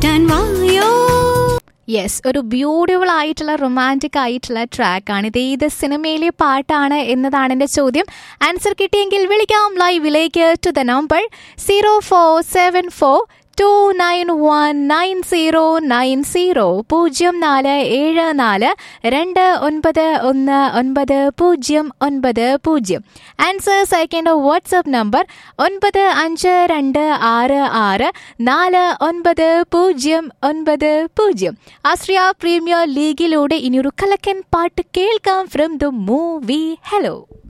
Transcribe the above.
കേട്ടാൻ വായോ യെസ് ഒരു ബ്യൂട്ടിഫുൾ ആയിട്ടുള്ള റൊമാൻറ്റിക് ആയിട്ടുള്ള ട്രാക്ക് ആണ് ഇത് ഏത് സിനിമയിലെ പാട്ടാണ് എന്നതാണ് എൻ്റെ ചോദ്യം ആൻസർ കിട്ടിയെങ്കിൽ വിളിക്കാം ലൈവിലേക്ക് to the number zero four seven four two nine one nine zero nine zero പൂജ്യം നാല് ഏഴ് നാല് രണ്ട് ഒൻപത് ഒന്ന് ഒൻപത് പൂജ്യം ഒൻപത് പൂജ്യം ആൻസേഴ്സ് അയക്കേണ്ട വാട്സപ്പ് നമ്പർ ഒൻപത് അഞ്ച് രണ്ട് ആറ് ആറ് നാല് ഒൻപത് പൂജ്യം ഒൻപത് പൂജ്യം ആശ്രിയ പ്രീമിയർ ലീഗിലൂടെ ഇനിയൊരു കലക്കൻ പാട്ട് കേൾക്കാം ഫ്രം ദ മൂവി ഹലോ